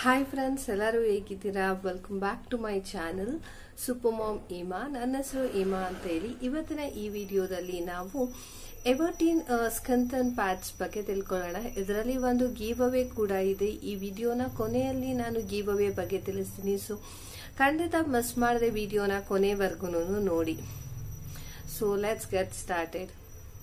hi friends ಎಲ್ಲರೂ ಹೇಗಿದ್ದೀರಾ welcome back to my channel super mom Eema ನನ್ನ ಹೆಸರು ಈಮಾ ಅಂತ ಹೇಳಿ ಇವತ್ತಿನ ಈ ವಿಡಿಯೋದಲ್ಲಿ ನಾವು ಎವರ್ಟೀನ್ ಸ್ಕಂತನ್ ಪ್ಯಾಡ್ಸ್ ಬಗ್ಗೆ ತಿಳ್ಕೊಳ್ಳೋಣ ಇದರಲ್ಲಿ ಒಂದು ಗೀವ್ ಅವೇ ಕೂಡ ಇದೆ ಈ ವಿಡಿಯೋನ ಕೊನೆಯಲ್ಲಿ ನಾನು ಗೀವ್ ಅವೇ ಬಗ್ಗೆ ತಿಳಿಸ್ತೀನಿ ಸೊ ಖಂಡಿತ ಮಿಸ್ ಮಾಡದೆ ವಿಡಿಯೋನ ಕೊನೆವರೆಗೂ ನೋಡಿ ಸೊ ಲೆಟ್ಸ್ ಗೆಟ್ ಸ್ಟಾರ್ಟೆಡ್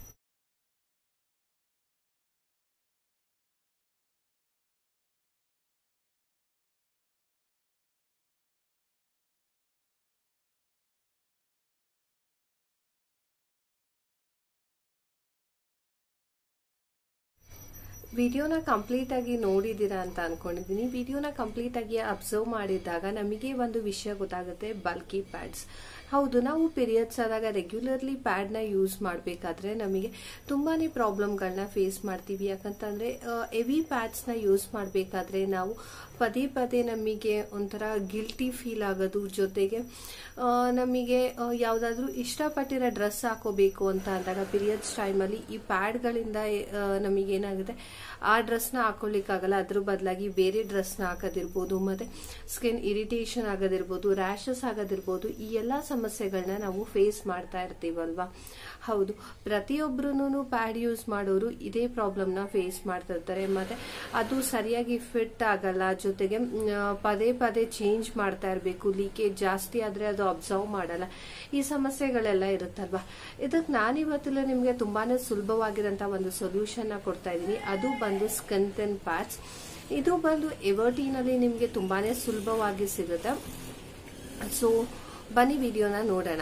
ವಿಡಿಯೋನ ಕಂಪ್ಲೀಟ್ ಆಗಿ ನೋಡಿದ್ದೀರಾ ಅಂತ ಅನ್ಕೊಂಡಿದ್ದೀನಿ ವಿಡಿಯೋನ ಕಂಪ್ಲೀಟ್ ಆಗಿ ಅಬ್ಸರ್ವ್ ಮಾಡಿದಾಗ ನಮಗೆ ಒಂದು ವಿಷಯ ಗೊತ್ತಾಗುತ್ತೆ ಬಲ್ಕಿ ಪ್ಯಾಡ್ಸ್ ಹೌದು ನಾವು ಪೀರಿಯಡ್ಸ್ ಆದಾಗ ರೆಗ್ಯುಲರ್ಲಿ ಪ್ಯಾಡ್ನ ಯೂಸ್ ಮಾಡಬೇಕಾದ್ರೆ ನಮಗೆ ತುಂಬಾನೇ ಪ್ರಾಬ್ಲಮ್ಗಳನ್ನ ಫೇಸ್ ಮಾಡ್ತೀವಿ ಯಾಕಂತಂದ್ರೆ ಹೆವಿ ಪ್ಯಾಡ್ಸ್ನ ಯೂಸ್ ಮಾಡಬೇಕಾದ್ರೆ ನಾವು ಪದೇ ಪದೇ ನಮಗೆ ಒಂಥರ ಗಿಲ್ಟಿ ಫೀಲ್ ಆಗೋದು ಜೊತೆಗೆ ನಮಗೆ ಯಾವುದಾದ್ರೂ ಇಷ್ಟಪಟ್ಟಿರೋ ಡ್ರೆಸ್ ಹಾಕೋಬೇಕು ಅಂತ ಅಂದಾಗ ಪೀರಿಯಡ್ಸ್ ಟೈಮಲ್ಲಿ ಈ ಪ್ಯಾಡ್ಗಳಿಂದ ನಮಗೇನಾಗುತ್ತೆ ಆ ಡ್ರೆಸ್ನ ಹಾಕೊಳ್ಳಿಕ್ಕಾಗಲ್ಲ ಅದ್ರ ಬದಲಾಗಿ ಬೇರೆ ಡ್ರೆಸ್ನ ಹಾಕೋದಿರ್ಬೋದು ಮತ್ತೆ ಸ್ಕಿನ್ ಇರಿಟೇಷನ್ ಆಗೋದಿರ್ಬೋದು ರ್ಯಾಷಸ್ ಆಗೋದಿರ್ಬೋದು ಈ ಎಲ್ಲ ಸಮಸ್ಯೆಗಳನ್ನ ನಾವು ಫೇಸ್ ಮಾಡ್ತಾ ಇರ್ತೀವಲ್ವಾ ಹೌದು ಪ್ರತಿಯೊಬ್ಬರೂ ಪ್ಯಾಡ್ ಯೂಸ್ ಮಾಡೋರು ಇದೇ ಪ್ರಾಬ್ಲಮ್ನ ಫೇಸ್ ಮಾಡ್ತಾ ಇರ್ತಾರೆ ಮತ್ತೆ ಅದು ಸರಿಯಾಗಿ ಫಿಟ್ ಆಗಲ್ಲ ಜೊತೆಗೆ ಪದೇ ಪದೇ ಚೇಂಜ್ ಮಾಡ್ತಾ ಇರಬೇಕು ಲೀಕೇಜ್ ಜಾಸ್ತಿ ಆದ್ರೆ ಅದು ಅಬ್ಸರ್ವ್ ಮಾಡಲ್ಲ ಈ ಸಮಸ್ಯೆಗಳೆಲ್ಲ ಇರುತ್ತಲ್ವಾ ಇದಕ್ಕೆ ನಾನಿವತ್ತಿಲ್ಲ ನಿಮಗೆ ತುಂಬಾನೇ ಸುಲಭವಾಗಿರೋಂಥ ಒಂದು ಸೊಲ್ಯೂಷನ್ ಕೊಡ್ತಾ ಇದ್ದೀನಿ ಅದು ಬಂದು ಸ್ಕಂತನ್ ಪ್ಯಾಡ್ಸ್ ಇದು ಬಂದು ಎವರ್ಟಿನಲ್ಲಿ ನಿಮಗೆ ತುಂಬಾನೇ ಸುಲಭವಾಗಿ ಸಿಗುತ್ತೆ ಸೊ ಬನ್ನಿ ವಿಡಿಯೋನ ನೋಡೋಣ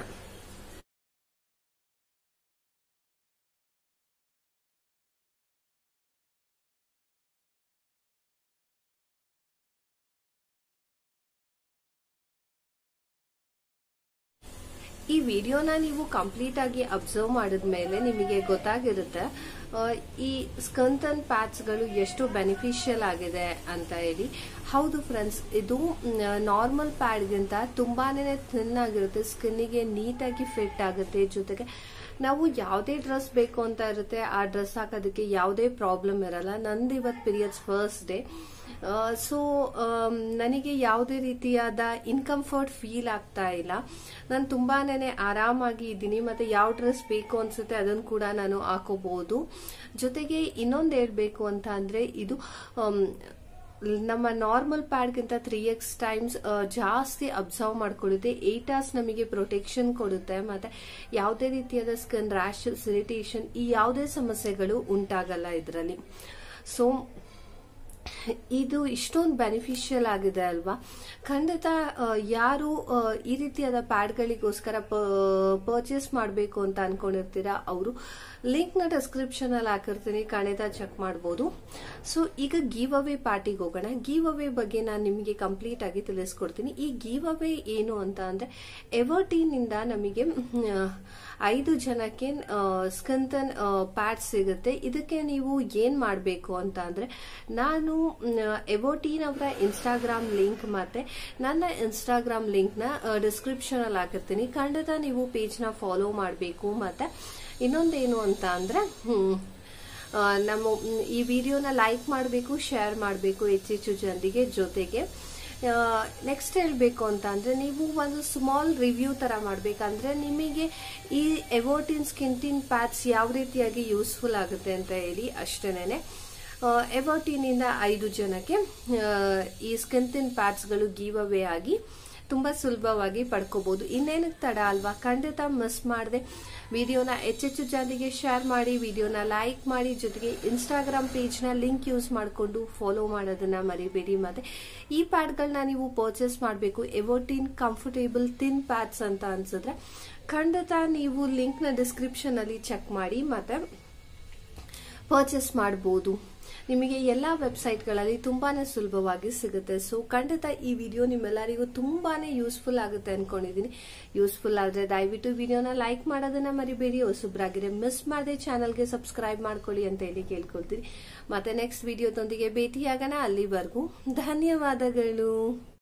ಈ ವಿಡಿಯೋನ ನೀವು ಕಂಪ್ಲೀಟ್ ಆಗಿ ಅಬ್ಸರ್ವ್ ಮಾಡಿದ್ಮೇಲೆ ನಿಮಗೆ ಗೊತ್ತಾಗಿರುತ್ತೆ ಈ ಸ್ಕಂತನ್ ಪ್ಯಾಡ್ಸ್ಗಳು ಎಷ್ಟು ಬೆನಿಫಿಷಿಯಲ್ ಆಗಿದೆ ಅಂತ ಹೇಳಿ ಹೌದು ಫ್ರೆಂಡ್ಸ್ ಇದು ನಾರ್ಮಲ್ ಪ್ಯಾಡ್ಗಿಂತ ತುಂಬಾನೇ ಥಿನ್ ಆಗಿರುತ್ತೆ ಸ್ಕಿನ್ನಿಗೆ ನೀಟಾಗಿ ಫಿಟ್ ಆಗುತ್ತೆ ಜೊತೆಗೆ ನಾವು ಯಾವುದೇ ಡ್ರೆಸ್ ಬೇಕು ಅಂತ ಇರುತ್ತೆ ಆ ಡ್ರೆಸ್ ಹಾಕೋದಕ್ಕೆ ಯಾವುದೇ ಪ್ರಾಬ್ಲಮ್ ಇರಲ್ಲ ನಂದು ಇವತ್ತು ಪೀರಿಯಡ್ಸ್ ಫಸ್ಟ್ ಡೇ ಸೊ ನನಗೆ ಯಾವುದೇ ರೀತಿಯಾದ ಇನ್ಕಂಫರ್ಟ್ ಫೀಲ್ ಆಗ್ತಾ ಇಲ್ಲ ನಾನು ತುಂಬಾನೇ ಆರಾಮಾಗಿ ಇದ್ದೀನಿ ಮತ್ತೆ ಯಾವ ಡ್ರೆಸ್ ಬೇಕು ಅನ್ಸುತ್ತೆ ಅದನ್ನು ಕೂಡ ನಾನು ಹಾಕೋಬಹುದು ಜೊತೆಗೆ ಇನ್ನೊಂದು ಹೇಳ್ಬೇಕು ಅಂತ ಅಂದ್ರೆ ಇದು ನಮ್ಮ ನಾರ್ಮಲ್ ಪ್ಯಾಡ್ಗಿಂತ ತ್ರೀ ಎಕ್ಸ್ ಟೈಮ್ಸ್ ಜಾಸ್ತಿ ಅಬ್ಸರ್ವ್ ಮಾಡ್ಕೊಳ್ಳುತ್ತೆ ಏಟ್ ಅವರ್ಸ್ ನಮಗೆ ಪ್ರೊಟೆಕ್ಷನ್ ಕೊಡುತ್ತೆ ಮತ್ತೆ ಯಾವುದೇ ರೀತಿಯಾದ ಸ್ಕಿನ್ ರ್ಯಾಶಸ್ ಇರಿಟೇಷನ್ ಈ ಯಾವುದೇ ಸಮಸ್ಯೆಗಳು ಉಂಟಾಗಲ್ಲ ಇದರಲ್ಲಿ ಸೊ ಇದು ಇಷ್ಟೊಂದು ಬೆನಿಫಿಷಿಯಲ್ ಆಗಿದೆ ಅಲ್ವಾ ಖಂಡಿತ ಯಾರು ಈ ರೀತಿಯಾದ ಪ್ಯಾಡ್ಗಳಿಗೋಸ್ಕರ ಪರ್ಚೇಸ್ ಮಾಡಬೇಕು ಅಂತ ಅನ್ಕೊಂಡಿರ್ತೀರಾ ಅವರು ಲಿಂಕ್ನ ಡಿಸ್ಕ್ರಿಪ್ಷನ್ ಅಲ್ಲಿ ಹಾಕಿರ್ತೀನಿ ಖಂಡಿತ ಚೆಕ್ ಮಾಡ್ಬೋದು ಸೊ ಈಗ ಗೀವ್ ಅವೇ ಪಾರ್ಟಿಗೆ ಹೋಗೋಣ ಗೀವ್ ಅವೇ ಬಗ್ಗೆ ನಾನು ನಿಮಗೆ ಕಂಪ್ಲೀಟ್ ಆಗಿ ತಿಳಿಸ್ಕೊಡ್ತೀನಿ ಈ ಗೀವ್ ಅವೇ ಏನು ಅಂತ ಅಂದ್ರೆ ಎವರ್ಟೀನ್ ಇಂದ ನಮಗೆ ಐದು ಜನಕ್ಕೆ ಸ್ಕಂತನ್ ಪ್ಯಾಡ್ ಸಿಗುತ್ತೆ ಇದಕ್ಕೆ ನೀವು ಏನ್ ಮಾಡಬೇಕು ಅಂತ ಅಂದ್ರೆ ನಾನು ಎವೋಟೀನ್ ಅವರ ಇನ್ಸ್ಟಾಗ್ರಾಮ್ ಲಿಂಕ್ ಮತ್ತೆ ನನ್ನ ಇನ್ಸ್ಟಾಗ್ರಾಮ್ ಲಿಂಕ್ ನ ಡಿಸ್ಕ್ರಿಪ್ಷನ್ ಅಲ್ಲಿ ಹಾಕಿರ್ತೀನಿ ಖಂಡಿತ ನೀವು ಪೇಜ್ ನ ಫಾಲೋ ಮಾಡಬೇಕು ಮತ್ತೆ ಇನ್ನೊಂದೇನು ಅಂತ ಅಂದ್ರೆ ನಮ್ಮ ಈ ವಿಡಿಯೋನ ಲೈಕ್ ಮಾಡಬೇಕು ಶೇರ್ ಮಾಡಬೇಕು ಹೆಚ್ಚೆಚ್ಚು ಜನರಿಗೆ ಜೊತೆಗೆ ನೆಕ್ಸ್ಟ್ ಹೇಳಬೇಕು ಅಂತ ಅಂದ್ರೆ ನೀವು ಒಂದು ಸ್ಮಾಲ್ ರಿವ್ಯೂ ತರ ಮಾಡ್ಬೇಕಂದ್ರೆ ನಿಮಗೆ ಈ ಎವೋಟಿನ್ ಸ್ಕಿಂಟಿನ್ ಪ್ಯಾಡ್ಸ್ ಯಾವ ರೀತಿಯಾಗಿ ಯೂಸ್ಫುಲ್ ಆಗುತ್ತೆ ಅಂತ ಹೇಳಿ ಅಷ್ಟೇನೆ ಎವರ್ಟಿನಿಂದ ಐದು ಜನಕ್ಕೆ ಈ ಸ್ಕಿಂತಿನ್ ಪ್ಯಾಡ್ಸ್ಗಳು ಗೀವ್ ಅವೇ ಆಗಿ ತುಂಬಾ ಸುಲಭವಾಗಿ ಪಡ್ಕೋಬಹುದು ಇನ್ನೇನಕ್ಕೆ ತಡ ಅಲ್ವಾ ಖಂಡಿತ ಮಿಸ್ ಮಾಡದೆ ವಿಡಿಯೋನ ಹೆಚ್ಚೆಚ್ಚು ಜನರಿಗೆ ಶೇರ್ ಮಾಡಿ ವಿಡಿಯೋನ ಲೈಕ್ ಮಾಡಿ ಜೊತೆಗೆ ಇನ್ಸ್ಟಾಗ್ರಾಮ್ ಪೇಜ್ನ ಲಿಂಕ್ ಯೂಸ್ ಮಾಡಿಕೊಂಡು ಫಾಲೋ ಮಾಡೋದನ್ನ ಮರಿಬೇಡಿ ಮತ್ತೆ ಈ ಪ್ಯಾಡ್ಗಳನ್ನ ನೀವು ಪರ್ಚೇಸ್ ಮಾಡಬೇಕು ಎವೋಟಿನ್ ಕಂಫರ್ಟೇಬಲ್ ಥಿನ್ ಪ್ಯಾಡ್ಸ್ ಅಂತ ಅನ್ಸಿದ್ರೆ ಖಂಡಿತ ನೀವು ಲಿಂಕ್ನ ಡಿಸ್ಕ್ರಿಪ್ಷನ್ ಅಲ್ಲಿ ಚೆಕ್ ಮಾಡಿ ಮತ್ತೆ ಪರ್ಚೇಸ್ ಮಾಡಬಹುದು ನಿಮಗೆ ಎಲ್ಲ ವೆಬ್ಸೈಟ್ಗಳಲ್ಲಿ ತುಂಬಾನೇ ಸುಲಭವಾಗಿ ಸಿಗುತ್ತೆ ಸೊ ಖಂಡಿತ ಈ ವಿಡಿಯೋ ನಿಮ್ಮೆಲ್ಲರಿಗೂ ತುಂಬಾನೇ ಯೂಸ್ಫುಲ್ ಆಗುತ್ತೆ ಅನ್ಕೊಂಡಿದ್ದೀನಿ ಯೂಸ್ಫುಲ್ ಆದ್ರೆ ದಯವಿಟ್ಟು ವಿಡಿಯೋನ ಲೈಕ್ ಮಾಡೋದನ್ನ ಮರಿಬೇಡಿ ಹೊಸಬ್ರಾಗಿದ್ರೆ ಮಿಸ್ ಮಾಡದೆ ಚಾನಲ್ಗೆ ಸಬ್ಸ್ಕ್ರೈಬ್ ಮಾಡ್ಕೊಳ್ಳಿ ಅಂತ ಹೇಳಿ ಕೇಳ್ಕೊಳ್ತೀನಿ ಮತ್ತೆ ನೆಕ್ಸ್ಟ್ ವಿಡಿಯೋದೊಂದಿಗೆ ಭೇಟಿಯಾಗೋಣ ಅಲ್ಲಿವರೆಗೂ ಧನ್ಯವಾದಗಳು